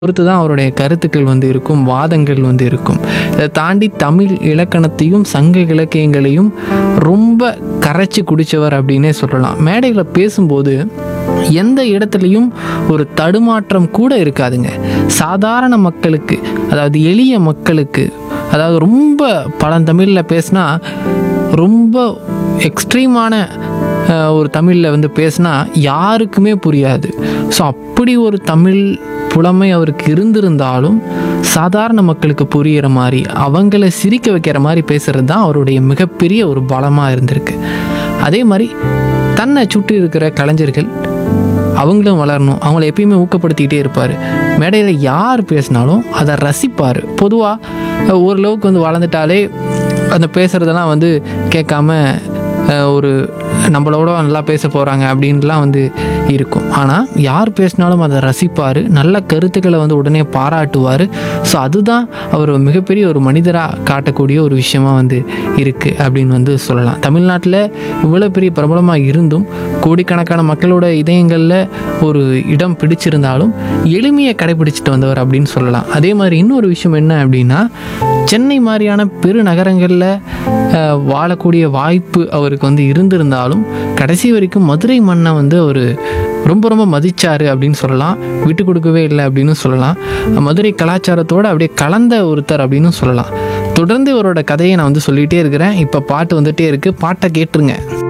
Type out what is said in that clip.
பொறுத்து தான் அவருடைய கருத்துக்கள் வந்து இருக்கும் வாதங்கள் வந்து இருக்கும் இதை தாண்டி தமிழ் இலக்கணத்தையும் சங்க இலக்கியங்களையும் ரொம்ப கரைச்சி குடித்தவர் அப்படின்னே சொல்லலாம் மேடையில் பேசும்போது எந்த இடத்துலையும் ஒரு தடுமாற்றம் கூட இருக்காதுங்க சாதாரண மக்களுக்கு அதாவது எளிய மக்களுக்கு அதாவது ரொம்ப பழந்தமிழில் பேசினா ரொம்ப எக்ஸ்ட்ரீமான அஹ், ஒரு தமிழில் வந்து பேசினா யாருக்குமே புரியாது ஸோ அப்படி ஒரு தமிழ் புலமை அவருக்கு இருந்திருந்தாலும் சாதாரண மக்களுக்கு புரிகிற மாதிரி அவங்கள சிரிக்க வைக்கிற மாதிரி பேசுகிறது தான் அவருடைய மிகப்பெரிய ஒரு பலமாக இருந்திருக்கு அதே மாதிரி தன்னை சுற்றி இருக்கிற கலைஞர்கள் அவங்களும் வளரணும் அவங்கள எப்பயுமே ஊக்கப்படுத்திக்கிட்டே இருப்பார் மேடையில் யார் பேசினாலும் அதை ரசிப்பார் பொதுவாக ஓரளவுக்கு வந்து வளர்ந்துட்டாலே அந்த பேசுகிறதெல்லாம் வந்து கேட்காம அஹ், ஒரு நம்மளோட நல்லா பேச போகிறாங்க அப்படின்லாம் வந்து இருக்கும் ஆனால் யார் பேசினாலும் அதை ரசிப்பார் நல்ல கருத்துக்களை வந்து உடனே பாராட்டுவார் ஸோ அதுதான் அவர் மிகப்பெரிய ஒரு மனிதராக காட்டக்கூடிய ஒரு விஷயமா வந்து இருக்குது அப்படின்னு வந்து சொல்லலாம் தமிழ்நாட்டில் இவ்வளோ பெரிய பிரபலமாக இருந்தும் கோடிக்கணக்கான மக்களோட இதயங்களில் ஒரு இடம் பிடிச்சிருந்தாலும் எளிமையை கடைபிடிச்சிட்டு வந்தவர் அப்படின்னு சொல்லலாம் அதே மாதிரி இன்னொரு விஷயம் என்ன அப்படின்னா சென்னை மாதிரியான பெருநகரங்களில் அஹ், வாழக்கூடிய வாய்ப்பு அவருக்கு வந்து இருந்திருந்தாலும் கடைசி வரைக்கும் மதுரை மண்ணை வந்து அவர் ரொம்ப ரொம்ப மதிச்சாரு அப்படின்னு சொல்லலாம் விட்டு கொடுக்கவே இல்லை அப்படின்னு சொல்லலாம் மதுரை கலாச்சாரத்தோடு அப்படியே கலந்த ஒருத்தர் அப்படின்னு சொல்லலாம் தொடர்ந்து இவரோட கதையை நான் வந்து சொல்லிகிட்டே இருக்கிறேன் இப்போ பாட்டு வந்துட்டே இருக்குது பாட்டை கேட்டுருங்க